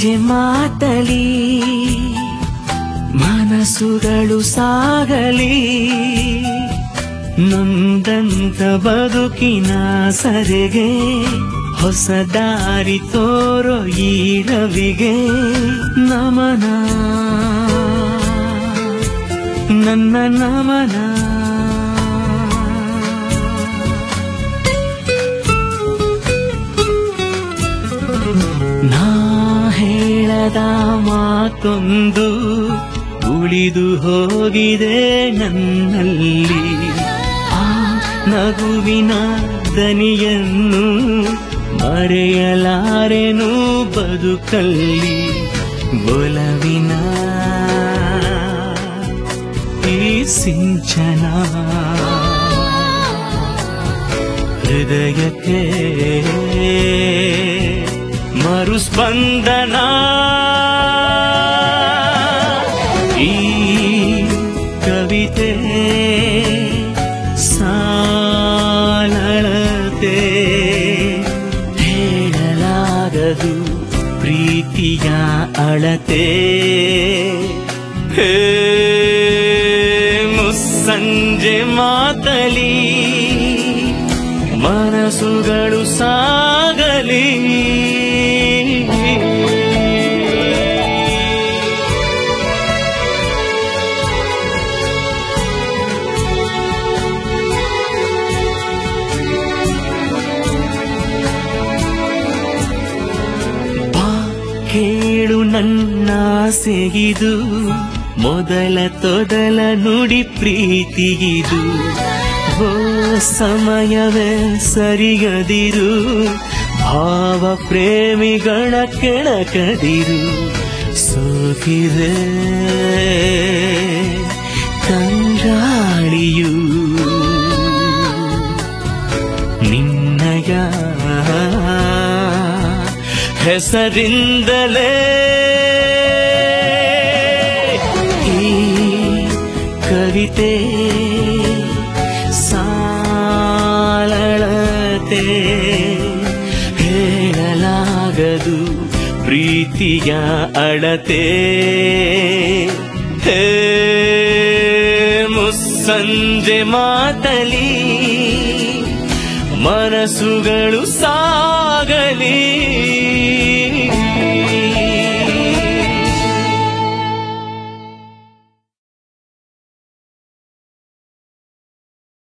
ಮುಸ್ಸಂಜೆ ಮಾತಲಿ ಮನಸ್ಸುಗಳು ಸಾಗಲಿ ನೊಂದಂತ ಬದುಕಿನ ಸರೆಗೆ ಹೊಸ ದಾರಿ ತೋರೋ ಈ ರವಿಗೆ ನಮನ ನನ್ನ ನಮನ ನಾ ಹೇಳದ ಮಾತೊಂದು ಉಳಿದು ಹೋಗಿದೆ ನನ್ನಲ್ಲಿ ಆ ನಗುವಿನ ದನಿಯನ್ನು ಮರೆಯಲಾರೆನು ಬದುಕಲ್ಲಿ ಒಲವಿನ ಈ ಸಿಂಚನ ಹೃದಯಕ್ಕೆ ಮರುಸ್ಪಂದನ ಈ ಕವಿತೆ ಸಾಲಳತೆ ಹೇಳಲಾಗದು ಪ್ರೀತಿಯ ಅಳತೆ ಹೇ ಮುಸ್ಸಂಜೆ ಮಾತಲಿ ಮನಸ್ಸುಗಳು ಸಾಗಲಿ ಬಾ ಕೇಳು ನನ್ನ ಸೆಗಿದು ಮೊದಲ ತೊದಲ ನುಡಿ ಪ್ರೀತಿಗಿದು ಓ ಸಮಯವೇ ಸರಿಗದಿರು ಭಾವ ಪ್ರೇಮಿಗಳ ಕೆಳಕದಿರು ಸೋಕಿದೆ ಕಂಗಾಳಿಯು ನಿನ್ನಯ ಹೆಸರಿಂದಲೇ ಈ ಕವಿತೆ ಸಾಲಳತೆ ಹೇಳಲಾಗದು ಪ್ರೀತಿಯ ಅಳತೆ ಹೇ ಮುಸ್ಸಂಜೆ ಮಾತಲಿ ಮನಸ್ಸುಗಳು ಸಾಗಲಿ